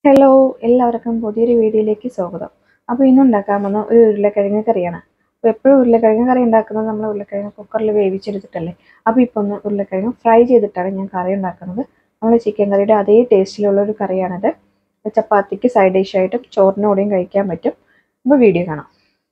hello എല്ലാവർക്കും പുതിയൊരു വീഡിയോയിലേക്ക് സ്വാഗതം അപ്പോൾ ഇന്ന് ഉണ്ടാക്കാൻ പോകുന്ന ഒരു ഉരുളക്കിഴങ്ങ് കറിയാണ് അപ്പോൾ എപ്പോഴും ഉരുളക്കിഴങ്ങ് കറി ഉണ്ടാക്കുന്നത് നമ്മൾ ഉരുളക്കിഴങ്ങ് കുക്കറിൽ വേവിച്ചെടുത്തിട്ടല്ലേ അപ്പോൾ ഇപ്പോൾ ഒന്ന് ഉരുളക്കിഴങ്ങ് ഫ്രൈ ചെയ്തിട്ടാണ് ഞാൻ കറി ഉണ്ടാക്കുന്നത് നമ്മൾ ചിക്കൻ കറിയുടെ അതേ ടേസ്റ്റിലുള്ള ഒരു കറിയാണിത് ചപ്പാത്തിക്ക് സൈഡ് ഡിഷായിട്ടും ചോറിനോടെയും കഴിക്കാൻ പറ്റും അപ്പോൾ വീഡിയോ കാണാം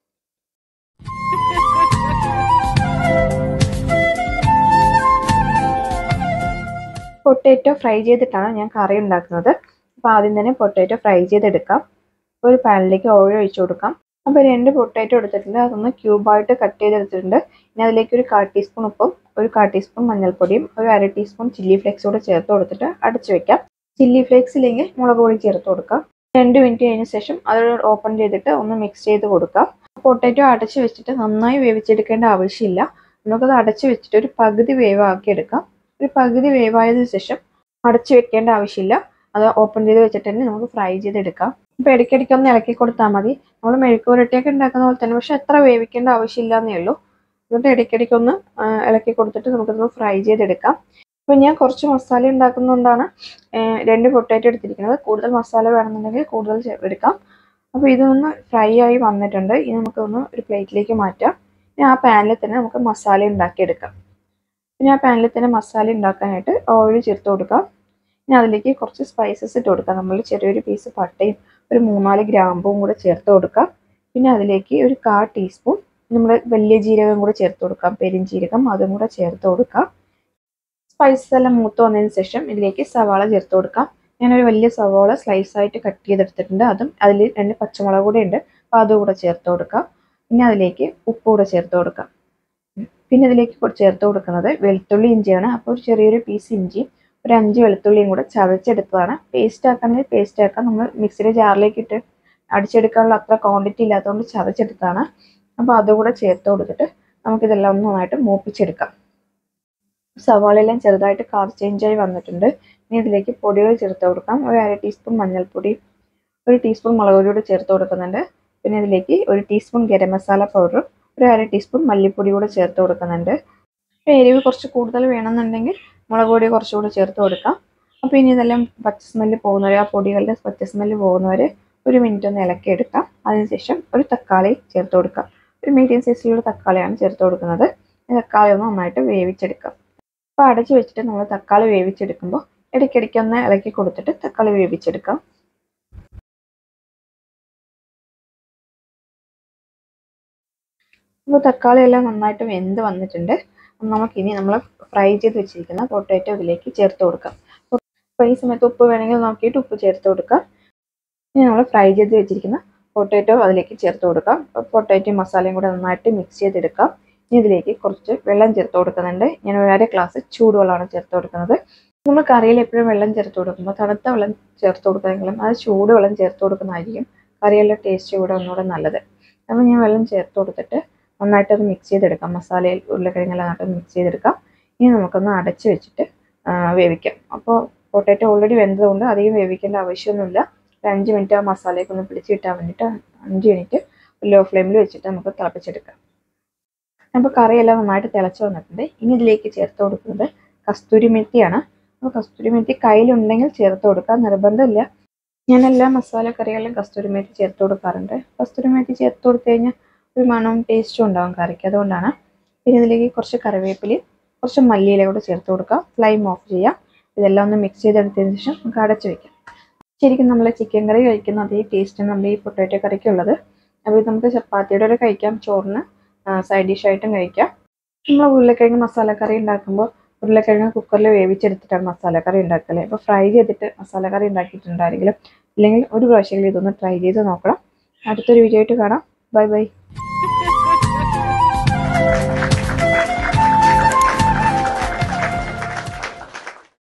പൊട്ടാറ്റോ ഫ്രൈ ചെയ്തിട്ടാണ് ഞാൻ കറി ഉണ്ടാക്കുന്നത് അപ്പോൾ ആദ്യം തന്നെ പൊട്ടാറ്റോ ഫ്രൈ ചെയ്തെടുക്കാം ഒരു പാനിലേക്ക് ഓയിൽ ഒഴിച്ചു കൊടുക്കാം അപ്പോൾ രണ്ട് പൊട്ടാറ്റോ എടുത്തിട്ടുണ്ട് അതൊന്ന് ക്യൂബായിട്ട് കട്ട് ചെയ്തെടുത്തിട്ടുണ്ട് ഇനി അതിലേക്ക് ഒരു കാ ടീസ്പൂൺ ഉപ്പും ഒരു കാ ടീസ്പൂൺ മഞ്ഞൾപ്പൊടിയും ഒരു അര ടീസ്പൂൺ ചില്ലി ഫ്ലേക്സ് കൂടെ ചേർത്ത് കൊടുത്തിട്ട് അടച്ചു വെക്കാം ചില്ലി ഫ്ലേക്സ് ഇല്ലെങ്കിൽ മുളക് പൊടി ചേർത്ത് കൊടുക്കാം രണ്ട് മിനിറ്റ് കഴിഞ്ഞ ശേഷം അത് ഓപ്പൺ ചെയ്തിട്ട് ഒന്ന് മിക്സ് ചെയ്ത് കൊടുക്കാം പൊട്ടാറ്റോ അടച്ചു വെച്ചിട്ട് നന്നായി വേവിച്ചെടുക്കേണ്ട ആവശ്യമില്ല നമുക്കത് അടച്ചു വെച്ചിട്ട് ഒരു പകുതി വേവാക്കി എടുക്കാം ഒരു പകുതി വേവായതിനു ശേഷം അടച്ചു വെക്കേണ്ട ആവശ്യമില്ല അത് ഓപ്പൺ ചെയ്ത് വെച്ചിട്ട് തന്നെ നമുക്ക് ഫ്രൈ ചെയ്തെടുക്കാം അപ്പോൾ ഇടയ്ക്കിടയ്ക്ക് ഒന്ന് ഇളക്കി കൊടുത്താൽ മതി നമ്മൾ മെഴുക്കുപുരട്ടിയൊക്കെ ഉണ്ടാക്കുന്ന പോലെ തന്നെ പക്ഷെ എത്ര വേവിക്കേണ്ട ആവശ്യമില്ല എന്നേ ഉള്ളൂ എന്നിട്ട് ഇടയ്ക്കിടയ്ക്ക് ഒന്ന് ഇളക്കി കൊടുത്തിട്ട് നമുക്കതൊന്ന് ഫ്രൈ ചെയ്തെടുക്കാം അപ്പോൾ ഞാൻ കുറച്ച് മസാല ഉണ്ടാക്കുന്നതുകൊണ്ടാണ് രണ്ട് പൊട്ടാറ്റോ എടുത്തിരിക്കുന്നത് കൂടുതൽ മസാല വേണമെന്നുണ്ടെങ്കിൽ കൂടുതൽ എടുക്കാം അപ്പോൾ ഇതൊന്ന് ഫ്രൈ ആയി വന്നിട്ടുണ്ട് ഇനി നമുക്കൊന്ന് ഒരു പ്ലേറ്റിലേക്ക് മാറ്റാം ഇനി ആ പാനിൽ തന്നെ നമുക്ക് മസാല ഉണ്ടാക്കിയെടുക്കാം പിന്നെ ആ പാനിൽ തന്നെ മസാല ഉണ്ടാക്കാനായിട്ട് ഓയിൽ ചേർത്ത് കൊടുക്കാം ഇനി അതിലേക്ക് കുറച്ച് സ്പൈസസ് ഇട്ട് കൊടുക്കാം നമ്മൾ ചെറിയൊരു പീസ് പട്ടയും ഒരു മൂന്നാല് ഗ്രാമ്പും കൂടെ ചേർത്ത് കൊടുക്കാം പിന്നെ അതിലേക്ക് ഒരു കാ ടീസ്പൂൺ നമ്മൾ വലിയ ജീരകം കൂടെ ചേർത്ത് കൊടുക്കാം പെരിഞ്ജീരകം അതും കൂടെ ചേർത്ത് കൊടുക്കാം സ്പൈസസ് എല്ലാം മൂത്ത് വന്നതിന് ശേഷം ഇതിലേക്ക് സവാള ചേർത്ത് കൊടുക്കാം ഞാനൊരു വലിയ സവാള സ്ലൈസ് ആയിട്ട് കട്ട് ചെയ്തെടുത്തിട്ടുണ്ട് അതും അതിൽ രണ്ട് പച്ചമുളക് കൂടെ ഉണ്ട് അപ്പോൾ അതും കൂടെ ചേർത്ത് കൊടുക്കാം പിന്നെ അതിലേക്ക് ഉപ്പ് കൂടെ ചേർത്ത് കൊടുക്കാം പിന്നെ ഇതിലേക്ക് ചേർത്ത് കൊടുക്കുന്നത് വെളുത്തുള്ളി ഇഞ്ചിയാണ് അപ്പോൾ ഒരു ചെറിയൊരു പീസ് ഇഞ്ചിയും ഒരു അഞ്ച് വെളുത്തുള്ളിയും കൂടെ ചതച്ചെടുത്തതാണ് പേസ്റ്റ് ആക്കണമെങ്കിൽ പേസ്റ്റ് ആക്കാം നമ്മൾ മിക്സിയുടെ ജാറിലേക്ക് ഇട്ട് അടിച്ചെടുക്കാനുള്ള അത്ര ക്വാണ്ടിറ്റി ഇല്ലാത്തതുകൊണ്ട് ചതച്ചെടുത്താണ് അപ്പോൾ അതുകൂടെ ചേർത്ത് കൊടുത്തിട്ട് നമുക്കിതെല്ലാം ഒന്ന് നന്നായിട്ട് മൂപ്പിച്ചെടുക്കാം സവാളയെല്ലാം ചെറുതായിട്ട് കളർ ചേഞ്ചായി വന്നിട്ടുണ്ട് ഇനി ഇതിലേക്ക് പൊടികൾ ചേർത്ത് കൊടുക്കാം ഒരു അര ടീസ്പൂൺ മഞ്ഞൾപ്പൊടി ഒരു ടീസ്പൂൺ മുളക് പൊടി കൂടെ ചേർത്ത് കൊടുക്കുന്നുണ്ട് പിന്നെ ഇതിലേക്ക് ഒരു ടീസ്പൂൺ ഗരം മസാല പൗഡറും ഒരു അര ടീസ്പൂൺ മല്ലിപ്പൊടി കൂടെ ചേർത്ത് കൊടുക്കുന്നുണ്ട് അപ്പോൾ എരിവ് കുറച്ച് കൂടുതൽ വേണമെന്നുണ്ടെങ്കിൽ മുളക് പൊടി കുറച്ചുകൂടി ചേർത്ത് കൊടുക്കാം അപ്പോൾ ഇനി ഇതെല്ലാം പച്ച സ്മെല്ല് പോകുന്നവരെ ആ പൊടികളുടെ പച്ച സ്മെല്ല് പോകുന്നവരെ ഒരു മിനിറ്റ് ഒന്ന് ഇളക്കി എടുക്കാം അതിനുശേഷം ഒരു തക്കാളി ചേർത്ത് കൊടുക്കാം ഒരു മീഡിയം സൈസിലുള്ള തക്കാളിയാണ് ചേർത്ത് കൊടുക്കുന്നത് തക്കാളി ഒന്ന് നന്നായിട്ട് വേവിച്ചെടുക്കാം അപ്പോൾ അടച്ച് വെച്ചിട്ട് നമ്മൾ തക്കാളി വേവിച്ചെടുക്കുമ്പോൾ ഇടയ്ക്കിടയ്ക്ക് ഒന്ന് ഇളക്കി കൊടുത്തിട്ട് തക്കാളി വേവിച്ചെടുക്കാം അപ്പോൾ തക്കാളി എല്ലാം നന്നായിട്ട് വെന്ത് വന്നിട്ടുണ്ട് നമുക്കിനി നമ്മൾ ഫ്രൈ ചെയ്ത് വെച്ചിരിക്കുന്ന പൊട്ടാറ്റോ ഇതിലേക്ക് ചേർത്ത് കൊടുക്കാം അപ്പോൾ ഈ സമയത്ത് ഉപ്പ് വേണമെങ്കിൽ നോക്കിയിട്ട് ഉപ്പ് ചേർത്ത് കൊടുക്കാം ഇനി നമ്മൾ ഫ്രൈ ചെയ്ത് വെച്ചിരിക്കുന്ന പൊട്ടാറ്റോ അതിലേക്ക് ചേർത്ത് കൊടുക്കാം പൊട്ടാറ്റോ മസാലയും കൂടെ നന്നായിട്ട് മിക്സ് ചെയ്തെടുക്കാം ഇനി ഇതിലേക്ക് കുറച്ച് വെള്ളം ചേർത്ത് കൊടുക്കുന്നുണ്ട് ഞാൻ ഒരു അര ഗ്ലാസ് ചൂടുവെള്ളമാണ് ചേർത്ത് കൊടുക്കുന്നത് നമ്മൾ കറിയിൽ എപ്പോഴും വെള്ളം ചേർത്ത് കൊടുക്കുമ്പോൾ തണുത്ത വെള്ളം ചേർത്ത് കൊടുക്കുന്നെങ്കിലും അത് ചൂടുവെള്ളം ചേർത്ത് കൊടുക്കുന്നതായിരിക്കും കറിയിലെ ടേസ്റ്റ് കൂടെ ഒന്നുകൂടെ നല്ലത് അപ്പോൾ ഞാൻ വെള്ളം ചേർത്ത് കൊടുത്തിട്ട് നന്നായിട്ട് അത് മിക്സ് ചെയ്തെടുക്കാം മസാലയിൽ ഉരുളക്കിഴങ്ങെല്ലാം നന്നായിട്ട് മിക്സ് ചെയ്തെടുക്കാം ഇനി നമുക്കൊന്ന് അടച്ച് വെച്ചിട്ട് വേവിക്കാം അപ്പോൾ പൊട്ടാറ്റോ ഓൾറെഡി വെന്തതുകൊണ്ട് അധികം വേവിക്കേണ്ട ആവശ്യമൊന്നുമില്ല ഒരു അഞ്ച് മിനിറ്റ് ആ മസാലയൊക്കെ ഒന്ന് പിടിച്ച് കിട്ടാൻ വേണ്ടിയിട്ട് അഞ്ച് മിനിറ്റ് ലോ ഫ്ലെയിമിൽ വെച്ചിട്ട് നമുക്ക് തിളപ്പിച്ചെടുക്കാം അപ്പോൾ കറിയെല്ലാം നന്നായിട്ട് തിളച്ച് വന്നിട്ടുണ്ട് ഇനി ഇതിലേക്ക് ചേർത്ത് കൊടുക്കുന്നത് കസ്തൂരി മെത്തിയാണ് അപ്പോൾ കസ്തൂരി മെത്തി കയ്യിലുണ്ടെങ്കിൽ ചേർത്ത് കൊടുക്കാം നിർബന്ധമില്ല ഞാൻ എല്ലാ മസാല കറികളിലും കസ്തൂരി മെത്തി ചേർത്ത് കൊടുക്കാറുണ്ട് കസ്തൂരി മെത്തി ചേർത്ത് കൊടുത്തു കഴിഞ്ഞാൽ ഒരു മണവും ടേസ്റ്റും ഉണ്ടാവും കറിക്ക് അതുകൊണ്ടാണ് പിന്നെ ഇതിലേക്ക് കുറച്ച് കറിവേപ്പിലയും കുറച്ച് മല്ലിയില കൂടെ ചേർത്ത് കൊടുക്കാം ഫ്ലെയിം ഓഫ് ചെയ്യാം ഇതെല്ലാം ഒന്ന് മിക്സ് ചെയ്തെടുത്തതിന് ശേഷം നമുക്ക് അടച്ച് വയ്ക്കാം ശരിക്കും നമ്മൾ ചിക്കൻ കറി കഴിക്കുന്ന അതേ ടേസ്റ്റ് നമ്മൾ ഈ പൊട്ടാറ്റോ കറിക്ക് ഉള്ളത് അപ്പോൾ ഇത് നമുക്ക് ചപ്പാത്തിയുടെ കൂടെ കഴിക്കാം ചോറിന് സൈഡ് ഡിഷായിട്ടും കഴിക്കാം നമ്മൾ ഉരുളക്കിഴങ്ങ് മസാലക്കറി ഉണ്ടാക്കുമ്പോൾ ഉരുളക്കിഴങ്ങ് കുക്കറിൽ വേവിച്ചെടുത്തിട്ടാണ് മസാലക്കറി ഉണ്ടാക്കല് അപ്പോൾ ഫ്രൈ ചെയ്തിട്ട് മസാലക്കറി ഉണ്ടാക്കിയിട്ടുണ്ടായിരുന്നെങ്കിലും ഇല്ലെങ്കിൽ ഒരു പ്രാവശ്യമെങ്കിലും ഇതൊന്ന് ട്രൈ ചെയ്ത് നോക്കണം അടുത്തൊരു വീഡിയോ ആയിട്ട് കാണാം ബൈ ബൈ